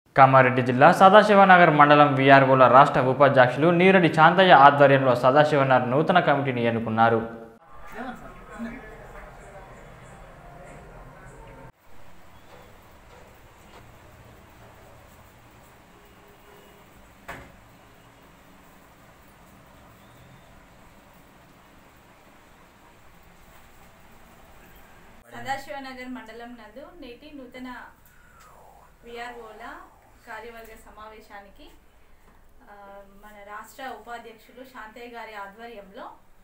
కామారెడ్డి జిల్లా సదాశివనగర్ మండలం విఆర్ఓల రాష్ట్ర ఉపాధ్యక్షులు నీరడి చాంతయ్య ఆధ్వర్యంలో సదాశివనగర్ నూతన కమిటీని ఎన్నుకున్నారు సదాశివనగర్ మండలం నందు నేటి నూతన విఆర్ఓల కార్యవర్గ సమావేశానికి ఆ, మన రాష్ట్ర ఉపాధ్యక్షులు శాంతయ్య గారి ఆధ్వర్యంలో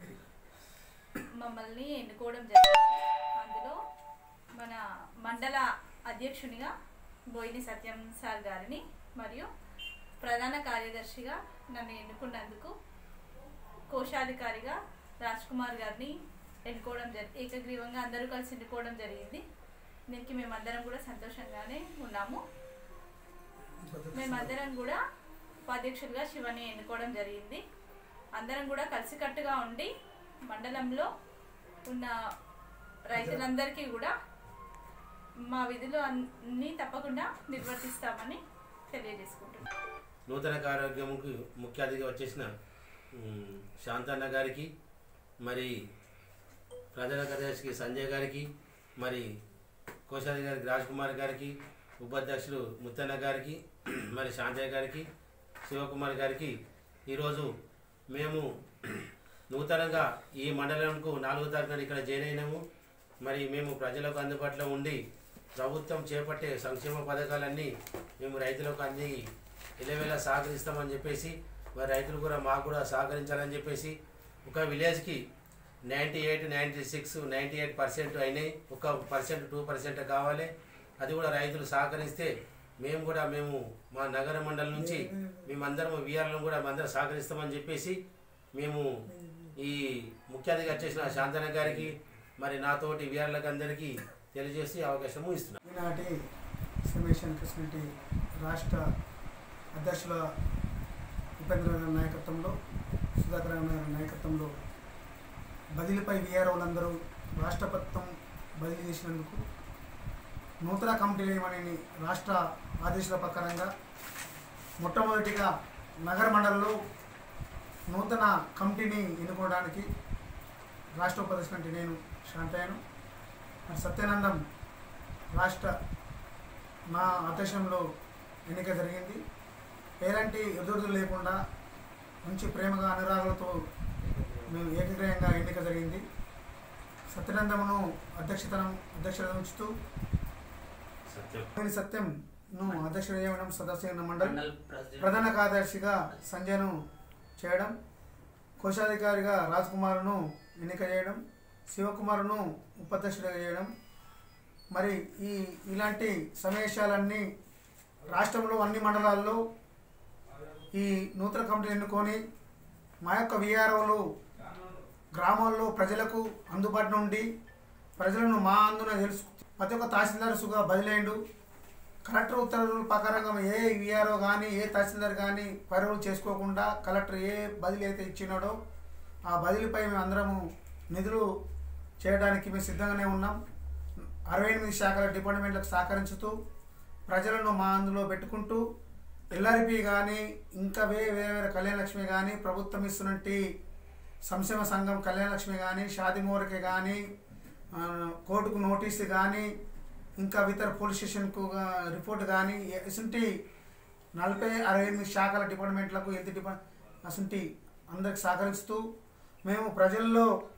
మమ్మల్ని ఎన్నుకోవడం జరిగింది అందులో మన మండల అధ్యక్షునిగా బోయిని సత్యం సార్ గారిని మరియు ప్రధాన కార్యదర్శిగా నన్ను ఎన్నుకున్నందుకు కోశాధికారిగా రాజ్ కుమార్ గారిని ఎన్నుకోవడం జరి ఏకగ్రీవంగా అందరూ కలిసి ఎన్నుకోవడం జరిగింది దీనికి మేమందరం కూడా సంతోషంగానే ఉన్నాము మేమందరం కూడా ఉపాధ్యక్షులుగా శివని ఎన్నుకోవడం జరిగింది అందరం కూడా కలిసికట్టుగా ఉండి మండలంలో ఉన్న రైతులందరికీ కూడా మా విధులు అన్నీ తప్పకుండా నిర్వర్తిస్తామని తెలియజేసుకుంటున్నాం నూతన కార్యక్రమంకు ముఖ్య అతిథిగా వచ్చేసిన ఉమ్, శాంతన్న గారికి మరి ప్రధాన కార్యదర్శికి సంజయ్ గారికి మరి కోశాధికారి రాజ్ కుమార్ గారికి ఉపాధ్యక్షులు ముత్తన్న గారికి మరి శాంతయ్య గారికి శివకుమార్ గారికి ఈరోజు మేము నూతనంగా ఈ మండలంకు నాలుగో తారీఖున ఇక్కడ జాయిన్ అయినాము మరి మేము ప్రజలకు అందుబాటులో ఉండి ప్రభుత్వం చేపట్టే సంక్షేమ పథకాలన్నీ మేము రైతులకు అన్ని ఇలవేళ సహకరిస్తామని చెప్పేసి మరి రైతులు కూడా మాకు కూడా సహకరించాలని చెప్పేసి ఒక విలేజ్కి ninety eight ninety six ninety eight percent అయినాయి ఒక పర్సెంట్ టూ పర్సెంట్ కావాలి అది కూడా రైతులు సహకరిస్తే మేము కూడా మేము మా నగర మండలం నుంచి మేమందరం వీఆర్లను కూడా మేమందరం సహకరిస్తామని చెప్పేసి మేము ఈ ముఖ్య అతిథిగా వచ్చేసిన శాంతన గారికి మరి నాతోటి వీఆర్లకు అందరికీ తెలియజేసి అవకాశము ఇస్తున్నాం ఈనాటి సమావేశానికి వచ్చినటువంటి రాష్ట్ర అధ్యక్షుల ఉపేంద్ర గారి నాయకత్వంలో సుధాకర్ గారి నాయకత్వంలో బదిలీపై వీఆర్ఓలందరూ రాష్ట్ర ప్రభుత్వం బదిలీ చేసినందుకు నూతన కమిటీలు ఏమని రాష్ట్ర ఆదేశాల ప్రకారంగా మొట్టమొదటిగా నగర మండలంలో నూతన కమిటీని ఎన్నుకోవడానికి రాష్ట్ర ఉపాధ్యక్షుడు నేను శాంతయ్యను మరి సత్యానందం రాష్ట్ర మా అధ్యక్షంలో ఎన్నిక జరిగింది ఎలాంటి ఎదురుదులు లేకుండా మంచి ప్రేమగా అనురాగాలతో మేము ఏకగ్రహంగా ఎన్నిక జరిగింది సత్యానందమును అధ్యక్షతనం అధ్యక్షత ఉంచుతూ సత్యం పోయిన సత్యంను అధ్యక్షుడు చేయడం సదస్య మండలి ప్రధాన కార్యదర్శిగా సంజయ్ను చేయడం కోశాధికారిగా రాజ్ కుమార్ను ఎన్నిక చేయడం శివకుమార్ను ఉపాధ్యక్షుడిగా చేయడం మరి ఈ ఇలాంటి సమావేశాలన్నీ రాష్ట్రంలో అన్ని మండలాల్లో ఈ నూతన కమిటీ ఎన్నుకొని మా యొక్క విఆర్ఓలు గ్రామాల్లో ప్రజలకు అందుబాటు నుండి ప్రజలను మా అందున తెలుసు ప్రతి ఒక్క తహసీల్దార్సుగా బదిలేండు కలెక్టర్ ఉత్తర్వుల ప్రకారంగా ఏ విఆర్ఓ కానీ ఏ తహసీల్దార్ కానీ పరువులు చేసుకోకుండా కలెక్టర్ ఏ బదిలీ అయితే ఇచ్చినాడో ఆ బదిలీపై మేము అందరము నిధులు చేయడానికి మేము సిద్ధంగానే ఉన్నాం అరవై ఎనిమిది శాఖల డిపార్ట్మెంట్లకు సహకరించుతూ ప్రజలను మా అందులో పెట్టుకుంటూ ఎల్ఆర్పి కానీ ఇంకా వేరే వేరే వేరే కళ్యాణ లక్ష్మి కానీ ప్రభుత్వం ఇస్తున్నట్టు సంక్షేమ సంఘం కళ్యాణ లక్ష్మి కానీ షాది మోరకే కానీ ఆ, కోర్టుకు నోటీసు కానీ ఇంకా ఇతర పోలీస్ స్టేషన్కు గా- రిపోర్ట్ కానీ ఇసుంటి నలభై అరవై ఎనిమిది శాఖల డిపార్ట్మెంట్లకు హెల్త్ డిపార్ట్ అసుంటి అందరికి సహకరిస్తూ మేము ప్రజల్లో